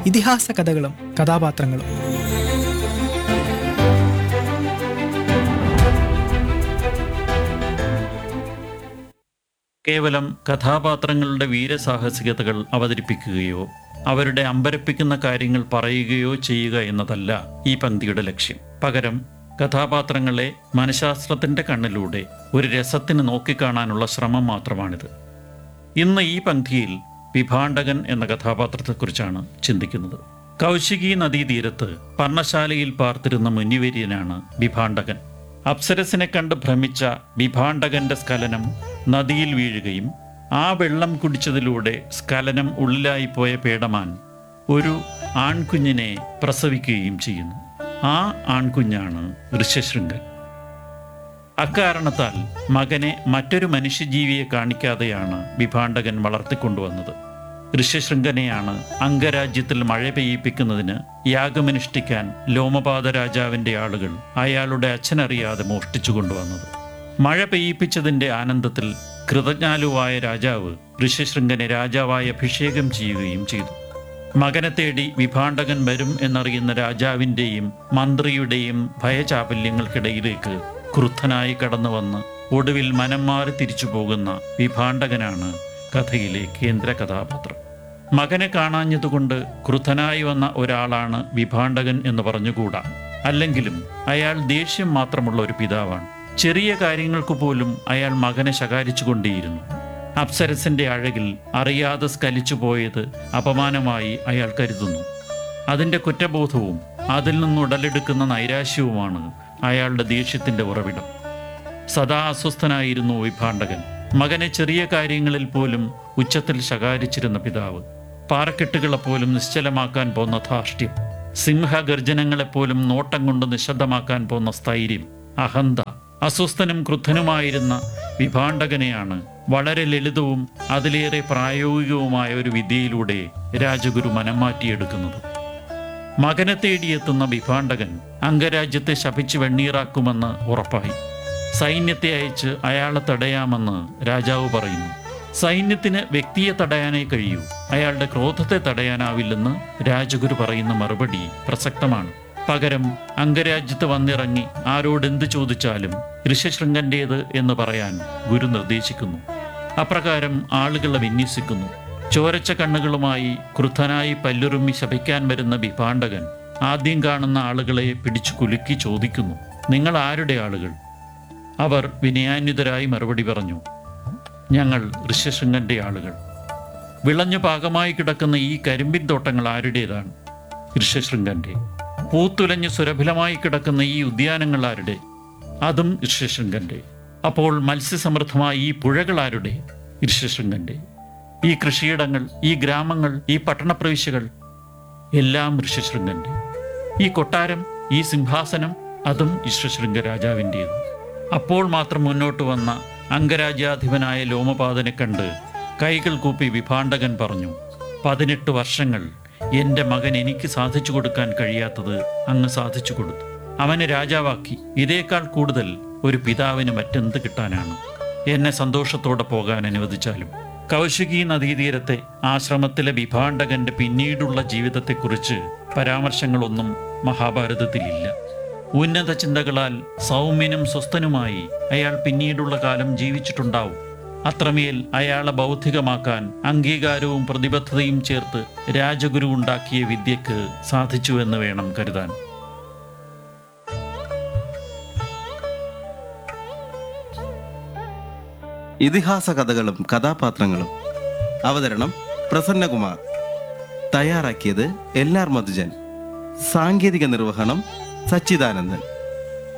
ഇതിഹാസ കഥകളും കഥാപാത്രങ്ങളും കേവലം കഥാപാത്രങ്ങളുടെ വീരസാഹസികതകൾ അവതരിപ്പിക്കുകയോ അവരുടെ അമ്പരപ്പിക്കുന്ന കാര്യങ്ങൾ പറയുകയോ ചെയ്യുക എന്നതല്ല ഈ പങ്ക്തിയുടെ ലക്ഷ്യം പകരം കഥാപാത്രങ്ങളെ മനഃശാസ്ത്രത്തിന്റെ കണ്ണിലൂടെ ഒരു രസത്തിന് നോക്കിക്കാണാനുള്ള ശ്രമം മാത്രമാണിത് ഇന്ന് ഈ പങ്ക്തിയിൽ വിഭാണ്ഡകൻ എന്ന കഥാപാത്രത്തെക്കുറിച്ചാണ് ചിന്തിക്കുന്നത് കൗശികി നദീതീരത്ത് പർണശാലയിൽ പാർത്തിരുന്ന മുനിവര്യനാണ് വിഭാണ്ഡകൻ അപ്സരസിനെ കണ്ട് ഭ്രമിച്ച വിഭാണ്ഡകന്റെ സ്ഖലനം നദിയിൽ വീഴുകയും ആ വെള്ളം കുടിച്ചതിലൂടെ സ്ഖലനം ഉള്ളിലായി പോയ പേടമാൻ ഒരു ആൺകുഞ്ഞിനെ പ്രസവിക്കുകയും ചെയ്യുന്നു ആ ആൺകുഞ്ഞാണ് ഋഷ്യശൃംഗൻ അക്കാരണത്താൽ മകനെ മറ്റൊരു മനുഷ്യജീവിയെ കാണിക്കാതെയാണ് വിഭാണ്ഡകൻ വളർത്തിക്കൊണ്ടുവന്നത് ഋഷ്യശൃംഖനെയാണ് അംഗരാജ്യത്തിൽ മഴ പെയ്യിപ്പിക്കുന്നതിന് യാഗമനുഷ്ഠിക്കാൻ ലോമപാത രാജാവിൻ്റെ ആളുകൾ അയാളുടെ അച്ഛനറിയാതെ മോഷ്ടിച്ചു കൊണ്ടുവന്നത് മഴ പെയ്യിപ്പിച്ചതിൻ്റെ ആനന്ദത്തിൽ കൃതജ്ഞാലുവായ രാജാവ് ഋഷ്യശൃംഖനെ രാജാവായി അഭിഷേകം ചെയ്യുകയും ചെയ്തു മകനെ തേടി വിഭാണ്ഡകൻ വരും എന്നറിയുന്ന രാജാവിൻ്റെയും മന്ത്രിയുടെയും ഭയചാപല്യങ്ങൾക്കിടയിലേക്ക് ക്രുദ്ധനായി കടന്നു വന്ന് ഒടുവിൽ മനം മാറി തിരിച്ചു പോകുന്ന വിഭാണ്ഡകനാണ് കഥയിലെ കേന്ദ്ര കഥാപാത്രം മകനെ കാണാഞ്ഞതുകൊണ്ട് ക്രുദ്ധനായി വന്ന ഒരാളാണ് വിഭാണ്ഡകൻ എന്ന് പറഞ്ഞുകൂടാ അല്ലെങ്കിലും അയാൾ ദേഷ്യം മാത്രമുള്ള ഒരു പിതാവാണ് ചെറിയ കാര്യങ്ങൾക്ക് പോലും അയാൾ മകനെ ശകാരിച്ചുകൊണ്ടേയിരുന്നു അപ്സരസിന്റെ അഴകിൽ അറിയാതെ സ്കലിച്ചു പോയത് അപമാനമായി അയാൾ കരുതുന്നു അതിൻ്റെ കുറ്റബോധവും അതിൽ നിന്നുടലെടുക്കുന്ന നൈരാശ്യവുമാണ് അയാളുടെ ദേഷ്യത്തിന്റെ ഉറവിടം സദാ അസ്വസ്ഥനായിരുന്നു വിഭാണ്ഡകൻ മകനെ ചെറിയ കാര്യങ്ങളിൽ പോലും ഉച്ചത്തിൽ ശകാരിച്ചിരുന്ന പിതാവ് പാറക്കെട്ടുകളെപ്പോലും നിശ്ചലമാക്കാൻ പോന്ന ധാർഷ്ട്യം സിംഹഗർജനങ്ങളെപ്പോലും നോട്ടം കൊണ്ട് നിശബ്ദമാക്കാൻ പോന്ന സ്ഥൈര്യം അഹന്ത അസ്വസ്ഥനും ക്രുദ്ധനുമായിരുന്ന വിഭാണ്ഡകനെയാണ് വളരെ ലളിതവും അതിലേറെ പ്രായോഗികവുമായ ഒരു വിദ്യയിലൂടെ രാജഗുരു മനം മാറ്റിയെടുക്കുന്നത് മകനെ തേടിയെത്തുന്ന വിഭാണ്ഡകൻ അംഗരാജ്യത്തെ ശപിച്ച് വെണ്ണീറാക്കുമെന്ന് ഉറപ്പായി സൈന്യത്തെ അയച്ച് അയാളെ തടയാമെന്ന് രാജാവ് പറയുന്നു സൈന്യത്തിന് വ്യക്തിയെ തടയാനേ കഴിയൂ അയാളുടെ ക്രോധത്തെ തടയാനാവില്ലെന്ന് രാജഗുരു പറയുന്ന മറുപടി പ്രസക്തമാണ് പകരം അംഗരാജ്യത്ത് വന്നിറങ്ങി ആരോടെന്ത് ചോദിച്ചാലും ഋഷ്യശൃംഗന്റേത് എന്ന് പറയാൻ ഗുരു നിർദ്ദേശിക്കുന്നു അപ്രകാരം ആളുകളെ വിന്യസിക്കുന്നു ചോരച്ച കണ്ണുകളുമായി ക്രുദ്ധനായി പല്ലുറുമ്മി ശപിക്കാൻ വരുന്ന വിഭാണ്ഡകൻ ആദ്യം കാണുന്ന ആളുകളെ പിടിച്ചു കുലുക്കി ചോദിക്കുന്നു നിങ്ങൾ ആരുടെ ആളുകൾ അവർ വിനയാന്വിതരായി മറുപടി പറഞ്ഞു ഞങ്ങൾ ഋഷ്യശൃംഗന്റെ ആളുകൾ വിളഞ്ഞു പാകമായി കിടക്കുന്ന ഈ കരിമ്പിൻ തോട്ടങ്ങൾ ആരുടേതാണ് ഋഷ്യശൃംഗന്റെ പൂത്തുലഞ്ഞ് സുരഭിലമായി കിടക്കുന്ന ഈ ഉദ്യാനങ്ങൾ ആരുടെ അതും ഋഷ്യശൃംഗന്റെ അപ്പോൾ മത്സ്യസമൃദ്ധമായ ഈ പുഴകൾ ആരുടെ ഋഷ്യശൃംഗന്റെ ഈ കൃഷിയിടങ്ങൾ ഈ ഗ്രാമങ്ങൾ ഈ പട്ടണപ്രവിശ്യകൾ എല്ലാം ഋഷ്യശൃംഗന്റെ ഈ കൊട്ടാരം ഈ സിംഹാസനം അതും ഋഷ്യശൃംഗ രാജാവിൻ്റേത് അപ്പോൾ മാത്രം മുന്നോട്ട് വന്ന അംഗരാജ്യാധിപനായ ലോമപാതനെ കണ്ട് കൈകൾ കൂപ്പി വിഭാണ്ഡകൻ പറഞ്ഞു പതിനെട്ട് വർഷങ്ങൾ എൻ്റെ മകൻ എനിക്ക് സാധിച്ചു കൊടുക്കാൻ കഴിയാത്തത് അങ്ങ് സാധിച്ചു കൊടുത്തു അവനെ രാജാവാക്കി ഇതേക്കാൾ കൂടുതൽ ഒരു പിതാവിന് മറ്റെന്ത് കിട്ടാനാണ് എന്നെ സന്തോഷത്തോടെ പോകാൻ അനുവദിച്ചാലും കൗശികി നദീതീരത്തെ ആശ്രമത്തിലെ വിഭാണ്ഡകന്റെ പിന്നീടുള്ള ജീവിതത്തെക്കുറിച്ച് പരാമർശങ്ങളൊന്നും മഹാഭാരതത്തിലില്ല ഉന്നത ചിന്തകളാൽ സൗമ്യനും സ്വസ്ഥനുമായി അയാൾ പിന്നീടുള്ള കാലം ജീവിച്ചിട്ടുണ്ടാവും അത്രമേൽ അയാളെ ബൗദ്ധികമാക്കാൻ അംഗീകാരവും പ്രതിബദ്ധതയും ചേർത്ത് രാജഗുരു ഉണ്ടാക്കിയ വിദ്യക്ക് സാധിച്ചുവെന്ന് വേണം കരുതാൻ ഇതിഹാസ കഥകളും കഥാപാത്രങ്ങളും അവതരണം പ്രസന്നകുമാർ തയ്യാറാക്കിയത് എൽ ആർ മധുജൻ സാങ്കേതിക നിർവഹണം സച്ചിദാനന്ദൻ